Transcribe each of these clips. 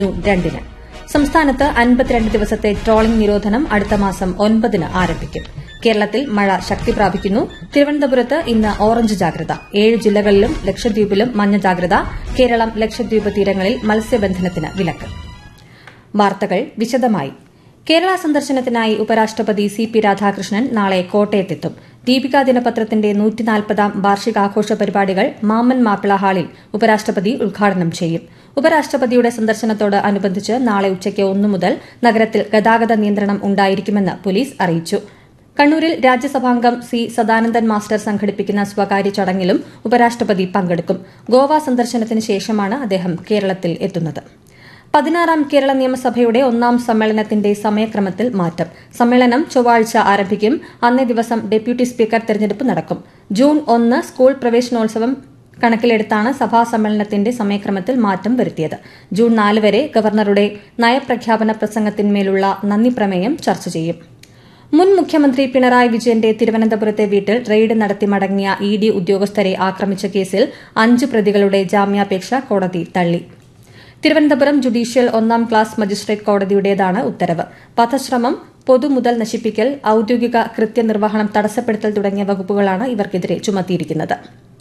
June രണ്ടിന് സംസ്ഥാനത്ത് അൻപത്തിരണ്ട് ദിവസത്തെ ട്രോളിംഗ് നിരോധനം അടുത്ത മാസം ഒൻപതിന് ആരംഭിക്കും കേരളത്തിൽ മഴ ശക്തി പ്രാപിക്കുന്നു തിരുവനന്തപുരത്ത് ഇന്ന് ഓറഞ്ച് ജാഗ്രത ഏഴ് ജില്ലകളിലും ലക്ഷദ്വീപിലും മഞ്ഞ ജാഗ്രത കേരളം ലക്ഷദ്വീപ് തീരങ്ങളിൽ മത്സ്യബന്ധനത്തിന് വിലക്ക് വാർത്തകൾ വിശദമായി കേരള സന്ദർശനത്തിനായി ഉപരാഷ്ട്രപതി സി പി രാധാകൃഷ്ണൻ നാളെ കോട്ടയത്തെത്തും ദീപിക ദിനപത്രത്തിന്റെ നൂറ്റിനാൽപ്പതാം വാർഷികാഘോഷ പരിപാടികൾ മാമ്മൻ മാപ്പിള ഹാളിൽ ഉപരാഷ്ട്രപതി ഉദ്ഘാടനം ചെയ്യും ഉപരാഷ്ട്രപതിയുടെ സന്ദർശനത്തോട് അനുബന്ധിച്ച് നാളെ ഉച്ചയ്ക്ക് ഒന്നു മുതൽ നഗരത്തിൽ ഗതാഗത നിയന്ത്രണം ഉണ്ടായിരിക്കുമെന്ന് പോലീസ് അറിയിച്ചു കണ്ണൂരിൽ രാജ്യസഭാംഗം സി സദാനന്ദൻ മാസ്റ്റർ സംഘടിപ്പിക്കുന്ന സ്വകാര്യ ചടങ്ങിലും ഉപരാഷ്ട്രപതി പങ്കെടുക്കും ഗോവ സന്ദർശനത്തിന് ശേഷമാണ് അദ്ദേഹം കേരളത്തിൽ എത്തുന്നത് പതിനാറാം കേരള നിയമസഭയുടെ ഒന്നാം സമ്മേളനത്തിന്റെ സമയക്രമത്തിൽ മാറ്റം സമ്മേളനം ചൊവ്വാഴ്ച ആരംഭിക്കും അന്നേ ദിവസം ഡെപ്യൂട്ടി സ്പീക്കർ തെരഞ്ഞെടുപ്പ് നടക്കും ജൂൺ ഒന്ന് സ്കൂൾ പ്രവേശനോത്സവം കണക്കിലെടുത്താണ് സഭാ സമ്മേളനത്തിന്റെ സമയക്രമത്തിൽ മാറ്റം വരുത്തിയത് ജൂൺ നാല് വരെ ഗവർണറുടെ നയപ്രഖ്യാപന പ്രസംഗത്തിന്മേലുള്ള നന്ദി പ്രമേയം ചർച്ച ചെയ്യും മുൻ മുഖ്യമന്ത്രി പിണറായി വിജയന്റെ തിരുവനന്തപുരത്തെ വീട്ടിൽ റെയ്ഡ് നടത്തി മടങ്ങിയ ഇ ഡി ഉദ്യോഗസ്ഥരെ ആക്രമിച്ച കേസിൽ അഞ്ച് പ്രതികളുടെ ജാമ്യാപേക്ഷ കോടതി തള്ളി തിരുവനന്തപുരം ജുഡീഷ്യൽ ഒന്നാം ക്ലാസ് മജിസ്ട്രേറ്റ് കോടതിയുടേതാണ് ഉത്തരവ് വധശ്രമം പൊതുമുതൽ നശിപ്പിക്കൽ ഔദ്യോഗിക കൃത്യനിർവഹണം തടസ്സപ്പെടുത്തൽ തുടങ്ങിയ വകുപ്പുകളാണ് ഇവർക്കെതിരെ ചുമത്തിയിരിക്കുന്നത്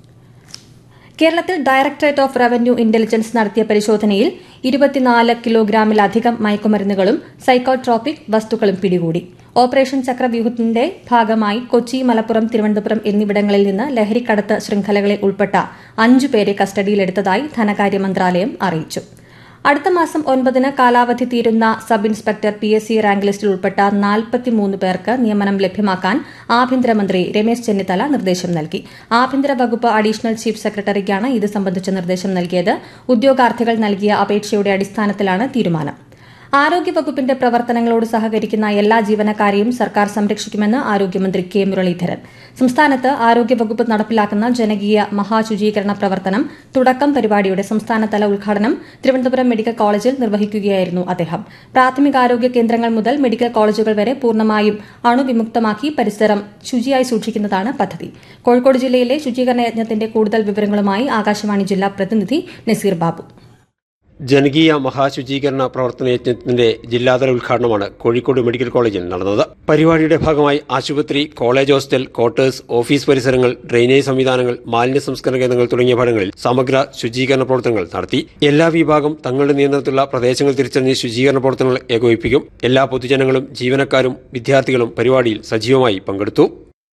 കേരളത്തിൽ ഡയറക്ടറേറ്റ് ഓഫ് റവന്യൂ ഇന്റലിജൻസ് നടത്തിയ പരിശോധനയിൽ ഇരുപത്തിനാല് കിലോഗ്രാമിലധികം മയക്കുമരുന്നുകളും സൈക്കോട്രോപിക് വസ്തുക്കളും പിടികൂടി ഓപ്പറേഷൻ ചക്രവ്യൂഹത്തിന്റെ ഭാഗമായി കൊച്ചി മലപ്പുറം തിരുവനന്തപുരം എന്നിവിടങ്ങളിൽ നിന്ന് ലഹരിക്കടത്ത് ശൃംഖലകളിൽ ഉൾപ്പെട്ട അഞ്ചു പേരെ കസ്റ്റഡിയിലെടുത്തതായി ധനകാര്യ മന്ത്രാലയം അറിയിച്ചു അടുത്ത മാസം ഒൻപതിന് കാലാവധി തീരുന്ന sub inspector P S C rank ലിസ്റ്റിൽ ഉൾപ്പെട്ട നാൽപ്പത്തിമൂന്ന് പേർക്ക് നിയമനം ലഭ്യമാക്കാൻ ആഭ്യന്തരമന്ത്രി രമേശ് ചെന്നിത്തല നിർദ്ദേശം നൽകി ആഭ്യന്തര വകുപ്പ് അഡീഷണൽ ചീഫ് സെക്രട്ടറിക്കാണ് ഇത് സംബന്ധിച്ച നിർദ്ദേശം നൽകിയത് ഉദ്യോഗാർത്ഥികൾ നൽകിയ അപേക്ഷയുടെ അടിസ്ഥാനത്തിലാണ് തീരുമാനം ആരോഗ്യവകുപ്പിന്റെ പ്രവർത്തനങ്ങളോട് സഹകരിക്കുന്ന എല്ലാ ജീവനക്കാരെയും സർക്കാർ സംരക്ഷിക്കുമെന്ന് ആരോഗ്യമന്ത്രി കെ മുരളീധരൻ സംസ്ഥാനത്ത് ആരോഗ്യവകുപ്പ് നടപ്പിലാക്കുന്ന ജനകീയ മഹാശുചീകരണ പ്രവർത്തനം തുടക്കം പരിപാടിയുടെ സംസ്ഥാനതല ഉദ്ഘാടനം തിരുവനന്തപുരം മെഡിക്കൽ കോളേജിൽ നിർവഹിക്കുകയായിരുന്നു അദ്ദേഹം പ്രാഥമികാരോഗ്യ കേന്ദ്രങ്ങൾ മുതൽ മെഡിക്കൽ കോളേജുകൾ വരെ പൂർണ്ണമായും അണുവിമുക്തമാക്കി പരിസരം ശുചിയായി സൂക്ഷിക്കുന്നതാണ് പദ്ധതി കോഴിക്കോട് ജില്ലയിലെ ശുചീകരണ യജ്ഞത്തിന്റെ കൂടുതൽ വിവരങ്ങളുമായി ആകാശവാണി ജില്ലാ പ്രതിനിധി നസീർ ബാബു ജനകീയ മഹാശുചീകരണ പ്രവർത്തന യജ്ഞത്തിന്റെ ജില്ലാതല ഉദ്ഘാടനമാണ് കോഴിക്കോട് മെഡിക്കൽ കോളേജിൽ നടന്നത് പരിപാടിയുടെ ഭാഗമായി ആശുപത്രി കോളേജ് ഹോസ്റ്റൽ ക്വാർട്ടേഴ്സ് ഓഫീസ് പരിസരങ്ങൾ ഡ്രെയിനേജ് സംവിധാനങ്ങൾ മാലിന്യ സംസ്കരണ കേന്ദ്രങ്ങൾ തുടങ്ങിയ ഭാഗങ്ങളിൽ സമഗ്ര ശുചീകരണ പ്രവർത്തനങ്ങൾ നടത്തി എല്ലാ വിഭാഗം തങ്ങളുടെ നിയന്ത്രണത്തിലുള്ള പ്രദേശങ്ങൾ തിരിച്ചറിഞ്ഞ് ശുചീകരണ പ്രവർത്തനങ്ങൾ ഏകോപിപ്പിക്കും എല്ലാ പൊതുജനങ്ങളും ജീവനക്കാരും വിദ്യാർത്ഥികളും പരിപാടിയിൽ സജീവമായി പങ്കെടുത്തു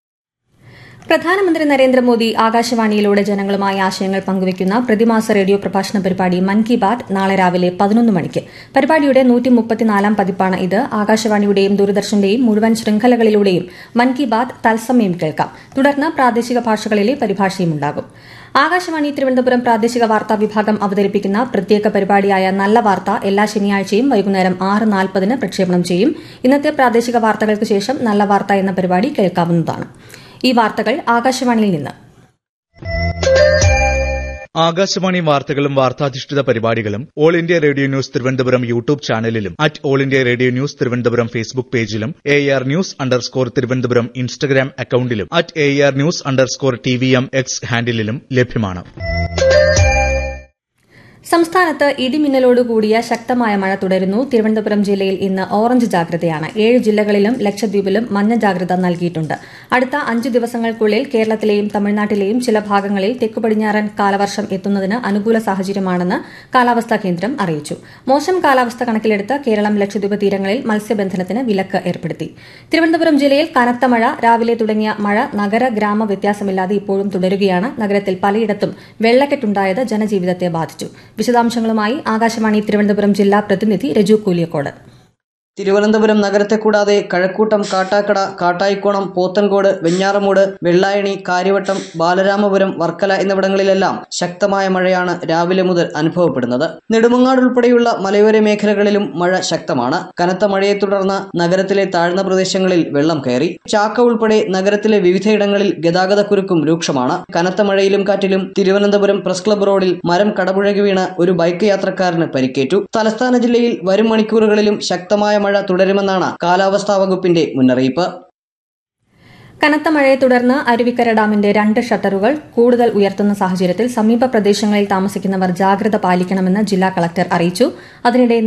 പ്രധാനമന്ത്രി നരേന്ദ്രമോദി ആകാശവാണിയിലൂടെ ജനങ്ങളുമായി ആശയങ്ങൾ പങ്കുവയ്ക്കുന്ന പ്രതിമാസ റേഡിയോ പ്രഭാഷണ പരിപാടി മൻ കി ബാത് നാളെ രാവിലെ പതിനൊന്ന് മണിക്ക് പരിപാടിയുടെ നൂറ്റി മുപ്പത്തിനാലാം പതിപ്പാണ് ഇത് ആകാശവാണിയുടെയും ദൂരദർശന്റെയും മുഴുവൻ ശൃംഖലകളിലൂടെയും മൻ കി ബാത് തത്സമയം കേൾക്കാം തുടർന്ന് പ്രാദേശിക ഭാഷകളിലെ പരിഭാഷയും ഉണ്ടാകും ആകാശവാണി തിരുവനന്തപുരം പ്രാദേശിക വാർത്താ വിഭാഗം അവതരിപ്പിക്കുന്ന പ്രത്യേക പരിപാടിയായ നല്ല വാർത്ത എല്ലാ ശനിയാഴ്ചയും വൈകുന്നേരം ആറ് നാൽപ്പതിന് പ്രക്ഷേപണം ചെയ്യും ഇന്നത്തെ പ്രാദേശിക വാർത്തകൾക്ക് ശേഷം നല്ല വാർത്ത എന്ന പരിപാടി കേൾക്കാവുന്നതാണ് ഈ വാർത്തകൾ ആകാശവാണിയിൽ നിന്ന് ആകാശവാണി വാർത്തകളും വാർത്താധിഷ്ഠിത പരിപാടികളും All India Radio news Thiruvananthapuram YouTube ചാനലിലും at All India Radio news Thiruvananthapuram Facebook പേജിലും A R news underscore Thiruvananthapuram Instagram അക്കൌണ്ടിലും at A R news underscore T V M X ഹാൻഡിലും ലഭ്യമാണ് സംസ്ഥാനത്ത് ഇടിമിന്നലോടുകൂടിയ ശക്തമായ മഴ തുടരുന്നു തിരുവനന്തപുരം ജില്ലയിൽ ഇന്ന് ഓറഞ്ച് ജാഗ്രതയാണ് ഏഴ് ജില്ലകളിലും ലക്ഷദ്വീപിലും മഞ്ഞ ജാഗ്രത നൽകിയിട്ടുണ്ട് അടുത്ത അഞ്ച് ദിവസങ്ങൾക്കുള്ളിൽ കേരളത്തിലെയും തമിഴ്നാട്ടിലെയും ചില ഭാഗങ്ങളിൽ തെക്കുപടിഞ്ഞാറൻ കാലവർഷം എത്തുന്നതിന് അനുകൂല സാഹചര്യമാണെന്ന് കാലാവസ്ഥാ കേന്ദ്രം അറിയിച്ചു മോശം കാലാവസ്ഥ കണക്കിലെടുത്ത് കേരളം ലക്ഷദ്വീപ് തീരങ്ങളിൽ മത്സ്യബന്ധനത്തിന് വിലക്ക് ഏർപ്പെടുത്തി തിരുവനന്തപുരം ജില്ലയിൽ കനത്ത മഴ രാവിലെ തുടങ്ങിയ മഴ നഗര ഗ്രാമ വ്യത്യാസമില്ലാതെ ഇപ്പോഴും തുടരുകയാണ് നഗരത്തിൽ പലയിടത്തും വെള്ളക്കെട്ടുണ്ടായത് ജനജീവിതത്തെ ബാധിച്ചു വിശദാംശങ്ങളുമായി ആകാശവാണി തിരുവനന്തപുരം ജില്ലാ പ്രതിനിധി രജു കൂലിയക്കോട് തിരുവനന്തപുരം നഗരത്തെ കൂടാതെ കഴക്കൂട്ടം കാട്ടാക്കട കാട്ടായിക്കോണം പോത്തൻകോട് വെഞ്ഞാറമൂട് വെള്ളായണി കാര്യവട്ടം ബാലരാമപുരം വർക്കല എന്നിവിടങ്ങളിലെല്ലാം ശക്തമായ മഴയാണ് രാവിലെ മുതൽ അനുഭവപ്പെടുന്നത് നെടുമങ്ങാട് ഉൾപ്പെടെയുള്ള മലയോര മേഖലകളിലും മഴ ശക്തമാണ് കനത്ത മഴയെ തുടർന്ന് നഗരത്തിലെ താഴ്ന്ന പ്രദേശങ്ങളിൽ വെള്ളം കയറി ചാക്ക ഉൾപ്പെടെ നഗരത്തിലെ വിവിധയിടങ്ങളിൽ ഗതാഗതക്കുരുക്കും രൂക്ഷമാണ് കനത്ത മഴയിലും കാറ്റിലും തിരുവനന്തപുരം പ്രസ് ക്ലബ് റോഡിൽ മരം കടപുഴകി വീണ് ഒരു ബൈക്ക് യാത്രക്കാരന് പരിക്കേറ്റു തലസ്ഥാന ജില്ലയിൽ വരും മണിക്കൂറുകളിലും ശക്തമായ മഴ തുടരുമെന്നാണ് കാലാവസ്ഥാ വകുപ്പിന്റെ മുന്നറിയിപ്പ് കനത്ത മഴയെ തുടർന്ന് അരുവിക്കര ഡാമിന്റെ രണ്ട് ഷട്ടറുകൾ കൂടുതൽ ഉയർത്തുന്ന സാഹചര്യത്തിൽ സമീപ പ്രദേശങ്ങളിൽ താമസിക്കുന്നവർ ജാഗ്രത പാലിക്കണമെന്ന് ജില്ലാ കളക്ടർ അറിയിച്ചു അതിനിടെ